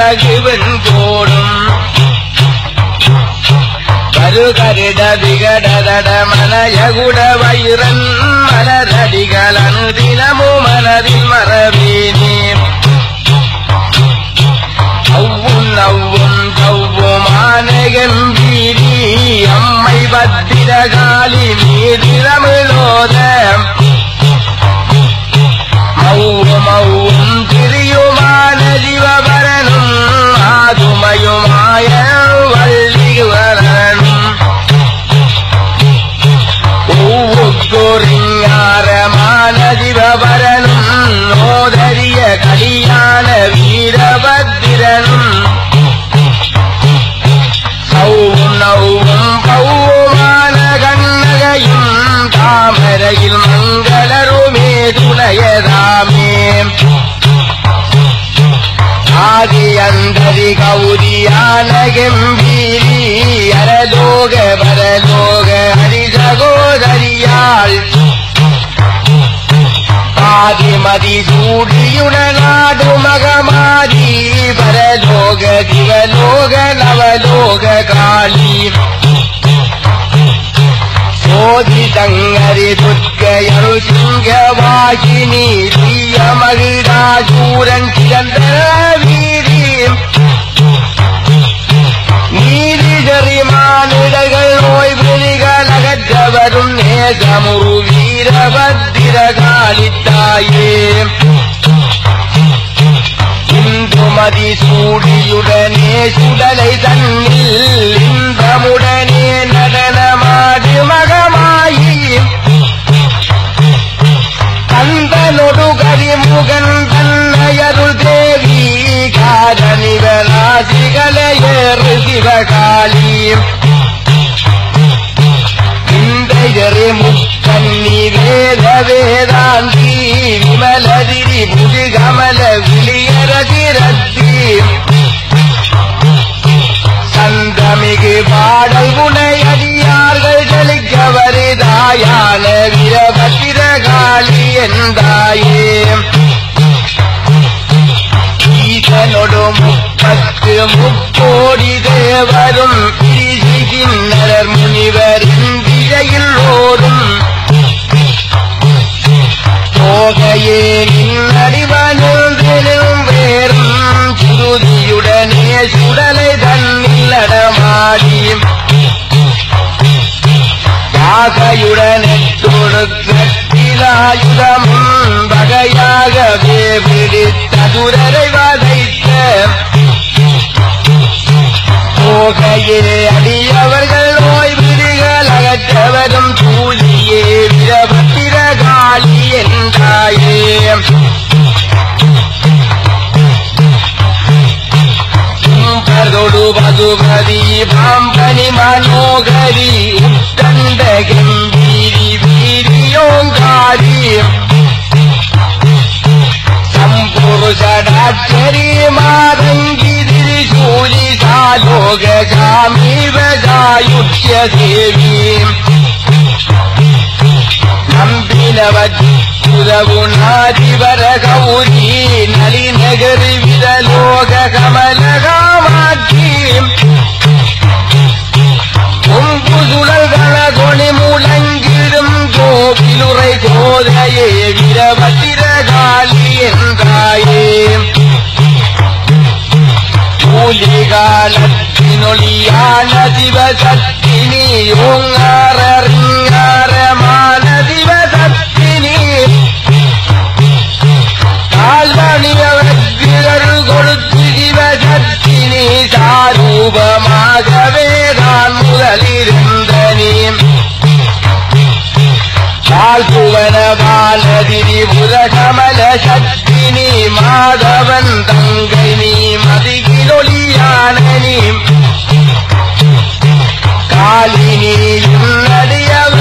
அழகுவன் போடும் கருகரிட விகடதட மனயகுட வைரன் மலரடிகள் அனுதினமோ மனதில் மரவேனே அவ்வும் நவ்வும் தவ்வுமான கம்பீரி அம்மை பத்திரகாளி மீது தமிழோத மௌவும் மௌவும் திரியுமான சிவபரனும் ஆதுமையுமாய வள்ளிவரனும் ஒவ்வொருஞாரமான சிவபரனும் நோதரிய கலியான வீரபத்திரனும் சௌவும் நௌவும் பௌவுமான கண்ணகையும் தாமரையில் மங்களருமே துணையதாமே ஆதி அந்தரி கௌதியான கம்பீரி அரலோக பரலோக ஹரிசகோதரியாள் ஆதிமதி சூடியுட நாடு மகமாதி பரலோக சிவலோக நவலோக காளி சோதி தங்கரி துர்க்கையரு சிங்கவாகினி தீய மகிழாசூரன் சிறந்த வீதி நீதி ஜரிமானிடர்கள் நோய் பிரிகள் அகற்றவரும் நேசமுரு வீரபத்திரகாலித்தாயே இந்துமதி சூடியுடனே சுடலை தன்னில் இன்பமுடனே நடனமாடு மகமாயி கந்தனொடு கரிமுகன் தன்னையருள் தேவி காரணிவராசிகளையேறு சிவகாளி இந்தையரே முக்கன்னி வேத வேதாந்தி விமலதிரி புதுகமல விளியரதிரத்தி சந்தமிகு பாடல் குணையடியார்கள் ஜலிக்க வருதாயான வீரபத்திரகாளி என்றாயே ஈசனொடு முப்பத்து முக்கோடி தேவரும் பிரிசிகின்றனர் முனிவர் இந்திரையில் ஓடும் போகையே நின்னடிவனும் வேறும் சுருதியுடனே சுடலை தன்னில் அடமாடி யாகையுடனே தொடுக்கிலாயுதமும் வகையாகவே பிடித்ததுரரை வதைத்த போகையே அடியவர்கள் நோய் விதிகள் அகற்றவரும் தூளியே விரபத்திரகாளி என்றாயே பதொடு பதுபதி பாம்பனி மனோகரி உத்தண்ட கம்பீரி வீரியோங்காரி சம்புருஷடாட்சரி மாதங்கி திரிசூலி சாலோக காமீவதாயுஷ்ய தேவி நம்பினவச்சுதவு நாதிவர கௌரி நளிநகரி விதலோக கமலகாமாட்சி கொம்பு சுழல்கள கொணி முழங்கிடும் கோவிலுரை கோதையே வீரபத்திரகாளி என்றாயே கூலிகாலத்தினொளியான சிவசத்தினி ஓங்காரறிஞாரமான சிவசத்தினி கால்வணியவர்கள் கொடுத்து சிவசத்தினி சாரூபமாகவே தான் முதலிருந்த நீ வாழ்த்துவன பாலதிரி புதகமல சக்தினி மாதவன் தங்கை நீ மதிகிலொளியான நீ காலினி நடியவ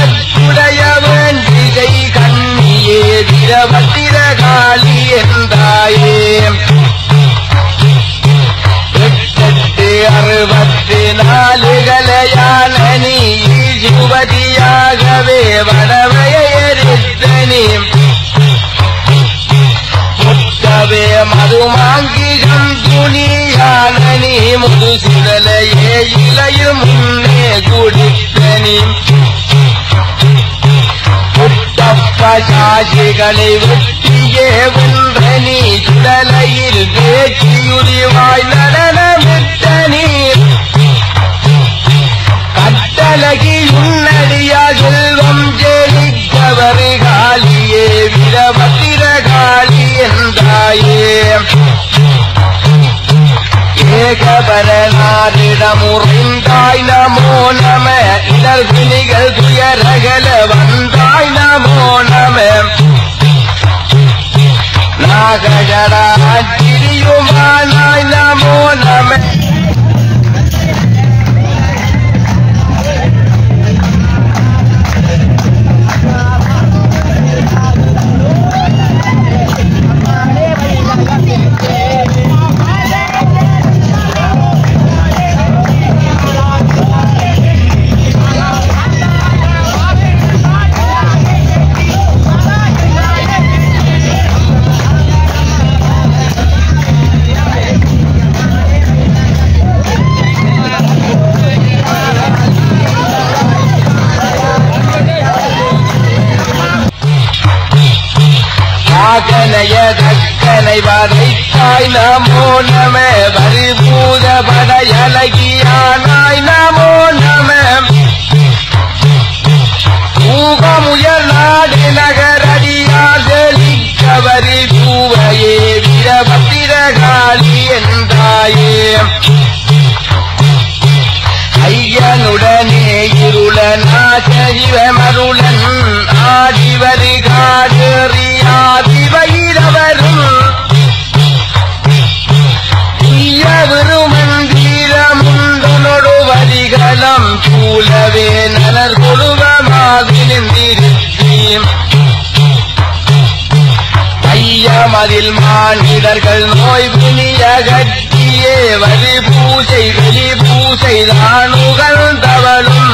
சுடலையே இலையும் முன்னே குடித்தனி புத்தப்ப சாட்சிகளை வெட்டியே வென்ற நீ சுடலையில் பேச்சியுரிவாய் நடனமிட்ட நீர் கட்டழகி உன்னடியா செல்வம் ஜெயிக்கவர் காளியே வீரபத்திர காளி என்றாயே ஏகபரநாரிடமுறைந்தாய் நமோ நம இடர் பிணிகள் துயரகல வந்தாய் நமோ நம நாகஜடா திரியுமானாய் நமோ நம ஆகனைய தக்கனை வதைத்தாய் நமோ நம பரிபூத படையலகியானாய் நமோ நம ஊகமுயல் நாடு நகரடியார் செழிக்கவரி பூவையே வீரபத்திரகாளி என்றாயே ஐயனுடனே இருளன் ஆசரிவமருளன் ஆடிவரு காடறியாதிவயிரவரும் ீரமுண்டனொடு வரிகளம் சூழவே நலர் கொழுவமாதிருந்தீம் ஐயமதில் மானிடர்கள் நோய் புனிய கட்டியே வரி பூசை வெளி பூசை தானுகள் தவளும்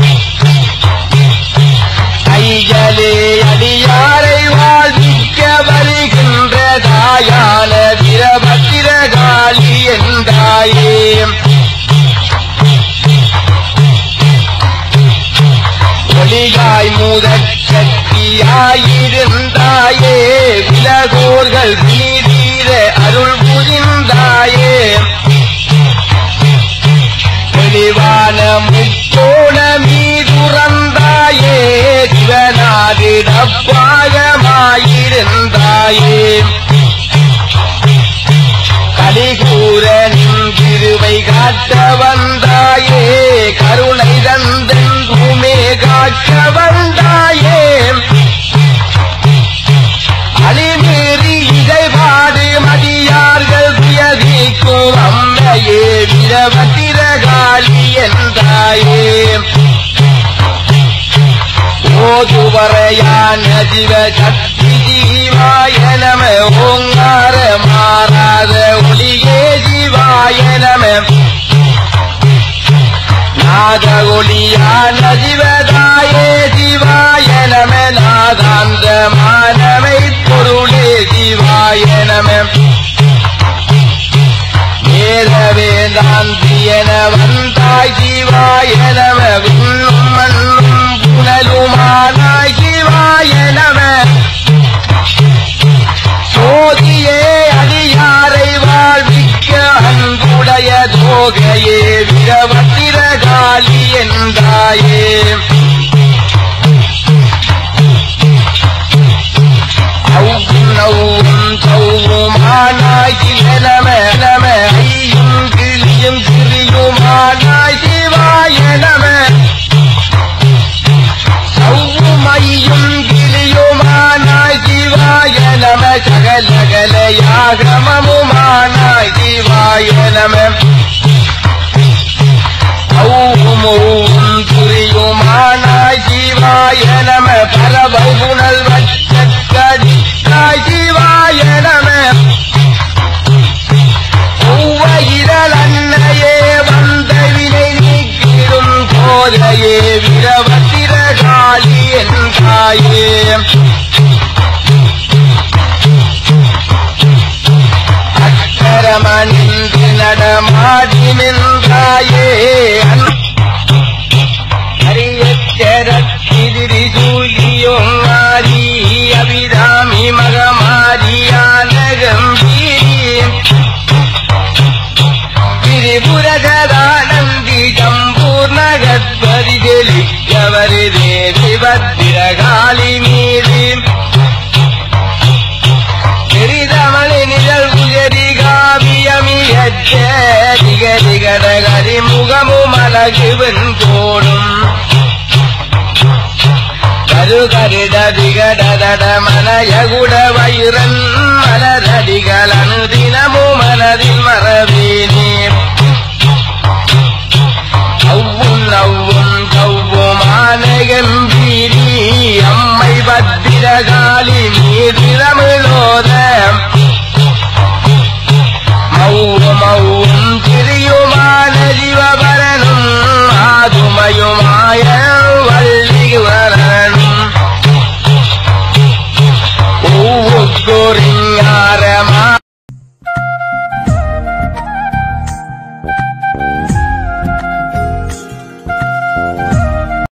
ஐயலே அடியாரை வாழ்விக்க வருகின்ற தாயான வீரபத்திர காளி என்றாயே ஒளியாய் முதற் சக்தியாயிருந்தாயே விலகோர்கள் நீதீர அருள் புரிந்தாயே தெளிவான முக்கோண மீதுறந்தாயே சிவனாதி டப்பாகமாயிருந்தாயே கலிகூர நின்றிருவை காட்ட வந்தாயே கருணை தந்தென்றுமே காக்க வந்தாயே அழிமீறி இசைபாடு மதியார்கள் துயதிக்கும் அம்மையே வீரபத்திரகாளி என்றாயே ஓதுவரையான சிவ சக்தி ஜீவாய நம ஓங்கார மாறாத ஒளியே ஜீவாய நம நாத ஒளியான சிவதாயே சிவாய நம நாதாந்த மானவை பொருளே சிவாய நம வேத வேதாந்தியன வந்தாய் சிவாய நம விண்ணும் மண்ணும் புனலுமானாய் சிவாய நம சோதியே அடியாரை வாழ்விக்க அன்புடைய தோகையே விரவத்திர காளி என்றாயே அவ்வும் நவ்வும் சௌவுமானாய் சிவ நம நம ஐயும் கிளியும் சிறியுமானாய் சிவாய நம சௌவுமையும் கிளியுமானாய் சிவாய நம சகலகலையாகமமுமானாய் சிவாய நம ஔவும் ஔவும் துரியுமானாய் சிவாய நம பரபகுணல் வச்சக்கடித்தாய் சிவாய நம ஒவ்வையிரல் அன்னையே வந்த வினை நீக்கிடும் போதையே விரவத்திர காளி என்றாயே அக்கரமணிந்து நடமாடி நின்றாயே அரியச்சரத்திரி சூழியும் மாறி அபிராமி மகமாரியான கம்பீரி திரிபுரகதானந்தி சம்பூர்ணகத்வரி ஜெலிக்கவரி தேவி பத்திரகாளி மீதி பெரிதமணி நிழல் குஜரி காவியமியற்ற திகதிகடகரி முகமும் அழகுவன் தோடும் கருகரிட விகடதட மனயகுட வைரன் மலரடி